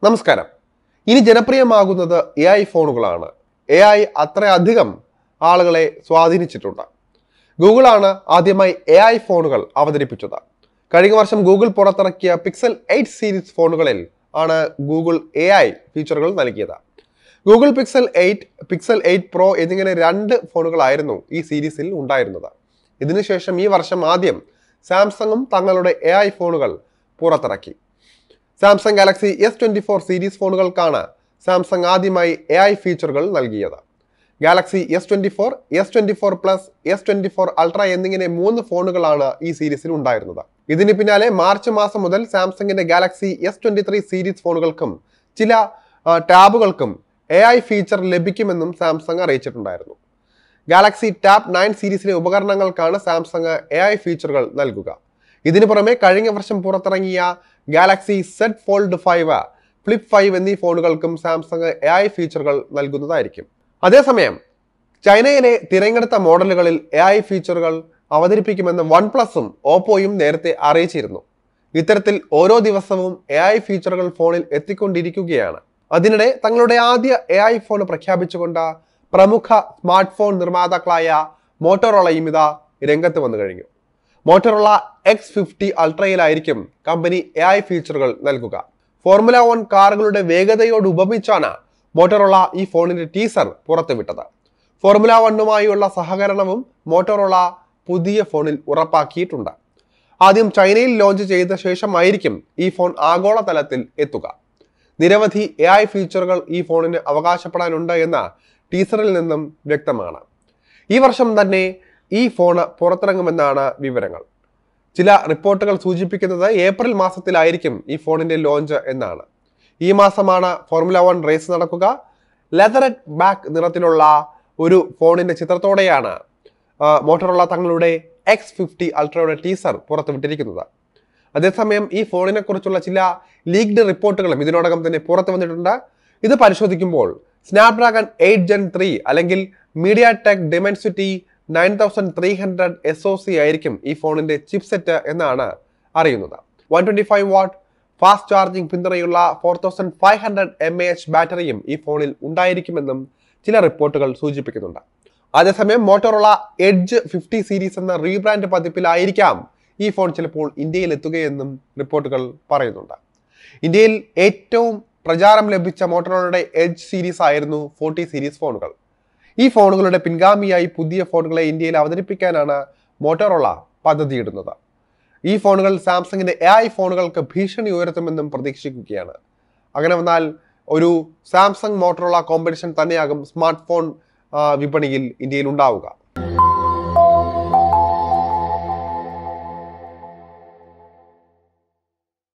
നമസ്കാരം ഇനി ജനപ്രിയമാകുന്നത് എ ഐ ഫോണുകളാണ് എ ഐ അത്രയധികം ആളുകളെ സ്വാധീനിച്ചിട്ടുണ്ട് ഗൂഗിളാണ് ആദ്യമായി എ ഐ ഫോണുകൾ അവതരിപ്പിച്ചത് കഴിഞ്ഞ വർഷം ഗൂഗിൾ പുറത്തിറക്കിയ പിക്സൽ എയ്റ്റ് സീരീസ് ഫോണുകളിൽ ആണ് ഗൂഗിൾ എ ഐ ഫീച്ചറുകൾ നൽകിയത് Google Pixel eight Pixel eight Pro എന്നിങ്ങനെ രണ്ട് ഫോണുകളായിരുന്നു ഈ സീരീസിൽ ഉണ്ടായിരുന്നത് ഇതിനുശേഷം ഈ വർഷം ആദ്യം സാംസങ്ങും തങ്ങളുടെ എ ഐ ഫോണുകൾ പുറത്തിറക്കി Samsung Galaxy S twenty four series ഫോണുകൾക്കാണ് സാംസങ് ആദ്യമായി എ ഐ ഫീച്ചറുകൾ നൽകിയത് Galaxy S twenty four S twenty four plus S twenty four ultra എന്നിങ്ങനെ മൂന്ന് ഫോണുകളാണ് ഈ സീരീസിൽ ഉണ്ടായിരുന്നത് ഇതിന് പിന്നാലെ മാർച്ച് മാസം മുതൽ സാംസങ്ങിന്റെ Galaxy S twenty three series ഫോണുകൾക്കും ചില ആ, ടാബുകൾക്കും എ ഐ ഫീച്ചർ ലഭിക്കുമെന്നും സാംസങ് അറിയിച്ചിട്ടുണ്ടായിരുന്നു ഗാലക്സി ടാബ് നയൻ സീരീസിലെ ഉപകരണങ്ങൾക്കാണ് സാംസങ് എ ഐ ഫീച്ചറുകൾ നൽകുക ഇതിനു പുറമെ കഴിഞ്ഞ വർഷം പുറത്തിറങ്ങിയ Galaxy Z Fold five Flip five എന്നീ ഫോണുകൾക്കും സാംസങ് എ ഐ ഫീച്ചറുകൾ നൽകുന്നതായിരിക്കും അതേസമയം ചൈനയിലെ തിരഞ്ഞെടുത്ത മോഡലുകളിൽ എ ഐ ഫീച്ചറുകൾ അവതരിപ്പിക്കുമെന്ന് വൺ പ്ലസും ഓപ്പോയും നേരത്തെ അറിയിച്ചിരുന്നു ഇത്തരത്തിൽ ഓരോ ദിവസവും എ ഐ ഫീച്ചറുകൾ ഫോണിൽ എത്തിക്കൊണ്ടിരിക്കുകയാണ് അതിനിടെ തങ്ങളുടെ ആദ്യ എ ഐ ഫോൺ പ്രഖ്യാപിച്ചുകൊണ്ട് പ്രമുഖ സ്മാർട്ട് ഫോൺ നിർമ്മാതാക്കളായ മോട്ടോറോളയും ഇതാ രംഗത്ത് വന്നു കഴിഞ്ഞു മോട്ടോറോള എക്സ് ഫിഫ്റ്റി അൾട്രയിലായിരിക്കും കമ്പനി എ ഐ ഫീച്ചറുകൾ നൽകുക ഫോർമുല വൺ കാറുകളുടെ വേഗതയോട് ഉപമിച്ചാണ് മോട്ടോറോള ഈ ഫോണിന്റെ ടീസർ പുറത്തുവിട്ടത് ഫോർമുല വണ്ണുമായുള്ള സഹകരണവും മോട്ടോറോള പുതിയ ഫോണിൽ ഉറപ്പാക്കിയിട്ടുണ്ട് ആദ്യം ചൈനയിൽ ലോഞ്ച് ചെയ്ത ശേഷമായിരിക്കും ഈ ഫോൺ ആഗോളതലത്തിൽ എത്തുക നിരവധി എ ഐ ഫീച്ചറുകൾ ഈ ഫോണിന് അവകാശപ്പെടാനുണ്ട് എന്ന ടീസറിൽ നിന്നും വ്യക്തമാണ് ഈ വർഷം തന്നെ ഈ ഫോണ് പുറത്തിറങ്ങുമെന്നാണ് വിവരങ്ങൾ ചില റിപ്പോർട്ടുകൾ സൂചിപ്പിക്കുന്നത് ഏപ്രിൽ മാസത്തിലായിരിക്കും ഈ ഫോണിന്റെ ലോഞ്ച് എന്നാണ് ഈ മാസമാണ് ഫോർമുല വൺ റേസ് നടക്കുക ലെതററ്റ് ബാക്ക് നിറത്തിലുള്ള ഒരു ഫോണിന്റെ ചിത്രത്തോടെയാണ് ആ, മോട്ടോറോള തങ്ങളുടെ എക്സ് ഫിഫ്റ്റി അൾട്രയുടെ ടീസർ പുറത്തുവിട്ടിരിക്കുന്നത് അതേസമയം ഈ ഫോണിനെ കുറിച്ചുള്ള ചില ലീക്ഡ് റിപ്പോർട്ടുകളും ഇതിനോടകം തന്നെ പുറത്തു വന്നിട്ടുണ്ട് ഇത് പരിശോധിക്കുമ്പോൾ സ്നാപ്ഡ്രാഗൺ എയ്റ്റ് ജെൻ ത്രീ അല്ലെങ്കിൽ MediaTek Dimensity nine thousand three hundred S O C ആയിരിക്കും ഈ ഫോണിന്റെ ചിപ്സെറ്റ് എന്നാണ് അറിയുന്നത് one twenty five watt fast charging പിന്തുണയുള്ള four thousand five hundred M A H ബാറ്ററിയും ഈ ഫോണിൽ ഉണ്ടായിരിക്കുമെന്നും ചില റിപ്പോർട്ടുകൾ സൂചിപ്പിക്കുന്നുണ്ട് അതേസമയം മോട്ടോറോള എഡ്ജ് ഫിഫ്റ്റി സീരീസ് എന്ന റീബ്രാൻഡ് പതിപ്പിലായിരിക്കാം ഈ ഫോൺ ചിലപ്പോൾ ഇന്ത്യയിൽ എത്തുകയെന്നും റിപ്പോർട്ടുകൾ പറയുന്നുണ്ട് ഇന്ത്യയിൽ ഏറ്റവും പ്രചാരം ലഭിച്ച മോട്ടോറോളയുടെ എഡ്ജ് സീരീസ് ആയിരുന്നു ഫോർട്ടി സീരീസ് ഫോണുകൾ ഈ ഫോണുകളുടെ പിൻഗാമിയായി പുതിയ ഫോണുകളെ ഇന്ത്യയിൽ അവതരിപ്പിക്കാനാണ് മോട്ടോറോള പദ്ധതിയിടുന്നത് ഈ ഫോണുകൾ സാംസങ്ങിന്റെ എ ഐ ഫോണുകൾക്ക് ഭീഷണി ഉയർത്തുമെന്നും പ്രതീക്ഷിക്കുകയാണ് അങ്ങനെ വന്നാൽ ഒരു സാംസങ് മോട്ടോറോള കോമ്പറ്റീഷൻ തന്നെയാകും സ്മാർട്ട് ഫോൺ ആ, വിപണിയിൽ ഇന്ത്യയിൽ ഉണ്ടാവുക